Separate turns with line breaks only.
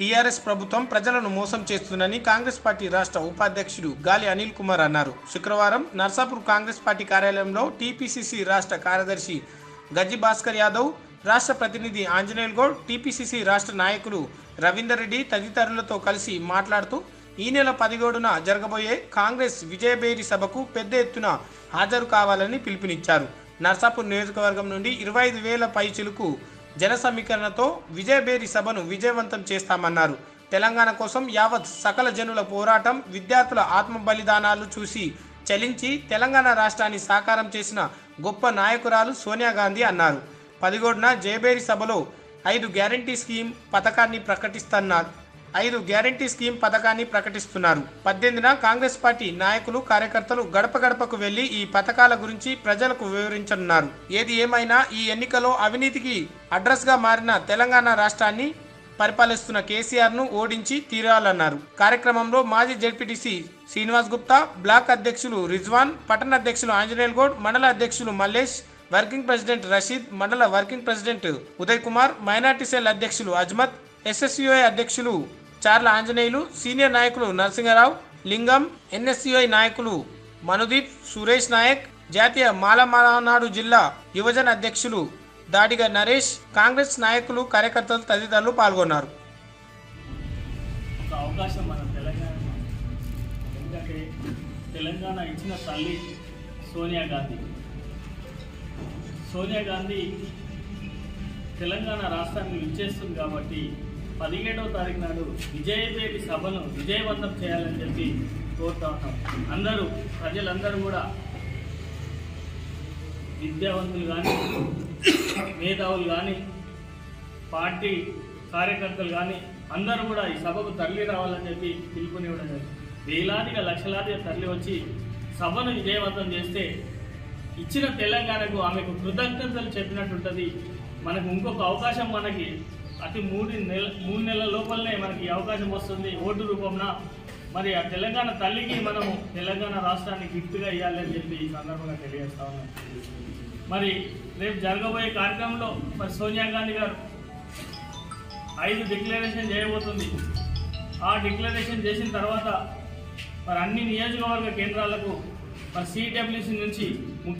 TRS ప్రభుత్వం ప్రజలను మోసం చేస్తుందని కాంగ్రెస్ పార్టీ రాష్ట్ర ఉపాధ్యక్షుడు గాలి అనిల్ కుమార్ అన్నారు శుక్రవారం నర్సాపూర్ కాంగ్రెస్ పార్టీ కార్యాలయంలో టీపీసీసీ రాష్ట్ర కార్యదర్శి గజ్జి భాస్కర్ యాదవ్ రాష్ట్ర ప్రతినిధి ఆంజనేయుల్ గౌడ్ టీపీసీసీ రాష్ట్ర నాయకులు రవీందర్ రెడ్డి తదితరులతో కలిసి మాట్లాడుతూ ఈ నెల పదిహేడున జరగబోయే కాంగ్రెస్ విజయబేరి సభకు పెద్ద ఎత్తున హాజరు కావాలని పిలుపునిచ్చారు నర్సాపూర్ నియోజకవర్గం నుండి ఇరవై ఐదు వేల పైచిలుకు జన సమీకరణతో విజయబేరి సభను విజయవంతం చేస్తామన్నారు తెలంగాణ కోసం యావత్ సకల జనుల పోరాటం విద్యార్థుల ఆత్మ బలిదానాలు చూసి చలించి తెలంగాణ రాష్ట్రాన్ని సాకారం చేసిన గొప్ప నాయకురాలు సోనియా గాంధీ అన్నారు పదిగోడున జయబేరి సభలో ఐదు గ్యారంటీ స్కీమ్ పథకాన్ని ప్రకటిస్తున్నారు ఐదు గ్యారంటీ స్కీమ్ పథకాన్ని ప్రకటిస్తున్నారు పద్దెనిమిదిన కాంగ్రెస్ పార్టీ నాయకులు కార్యకర్తలు గడప గడపకు వెళ్లి ఈ పథకాల గురించి ప్రజలకు వివరించనున్నారు ఏది ఏమైనా ఈ ఎన్నికలో అవినీతికి అడ్రస్ గా మారిన తెలంగాణ రాష్ట్రాన్ని పరిపాలిస్తున్న కేసీఆర్ ను ఓడించి తీరాలన్నారు కార్యక్రమంలో మాజీ జెడ్పీటీసీ శ్రీనివాస్ గుప్తా బ్లాక్ అధ్యక్షులు రిజ్వాన్ పట్టణ అధ్యక్షులు ఆంజనేయుల్ గౌడ్ మండల అధ్యక్షులు మల్లేష్ వర్కింగ్ ప్రెసిడెంట్ రషీద్ మండల working president Uday Kumar minority cell అధ్యక్షులు అజ్మత్ ఎస్ఎస్యుఐ అధ్యక్షులు చార్ల ఆంజనేయులు సీనియర్ నాయకులు నరసింహరావు లింగం ఎన్ఎస్యుఐ నాయకులు మనుదీప్ సురేష్ నాయక్ జాతీయ మాలమానాడు జిల్లా యువజన అధ్యక్షులు దాడిగ నరేష్ కాంగ్రెస్ నాయకులు కార్యకర్తలు తదితరులు పాల్గొన్నారు
ఒక అవకాశం మన తెలంగాణ ఎందుకంటే తెలంగాణ ఇచ్చిన తల్లి సోనియా గాంధీ సోనియా గాంధీ తెలంగాణ రాష్ట్రాన్ని ఇచ్చేస్తుంది కాబట్టి పదిహేడవ తారీఖు నాడు విజయదేవి సభను విజయవంతం చేయాలని చెప్పి కోరుతా ఉన్నాం అందరూ ప్రజలందరూ కూడా విద్యావంతులు కానీ మేధావులు కానీ పార్టీ కార్యకర్తలు కానీ అందరూ కూడా ఈ సభకు తరలి రావాలని చెప్పి పిలుపునివ్వడం జరిగింది వేలాదిగా లక్షలాదిగా తరలి వచ్చి సభను విజయవంతం చేస్తే ఇచ్చిన తెలంగాణకు ఆమెకు కృతజ్ఞతలు చెప్పినట్టు ఉంటుంది మనకు ఇంకొక అవకాశం మనకి అతి మూడు నెల మూడు నెలల లోపలనే మనకి ఈ అవకాశం వస్తుంది ఓటు రూపంన మరి ఆ తెలంగాణ తల్లికి మనము తెలంగాణ రాష్ట్రాన్ని గిఫ్ట్గా ఇవ్వాలని చెప్పి ఈ సందర్భంగా తెలియజేస్తా ఉన్నాం మరి రేపు జరగబోయే కార్యక్రమంలో మరి సోనియా గాంధీ గారు ఐదు డిక్లరేషన్ చేయబోతుంది ఆ డిక్లరేషన్ చేసిన తర్వాత మరి అన్ని నియోజకవర్గ కేంద్రాలకు మరి సిడబ్ల్యూసి నుంచి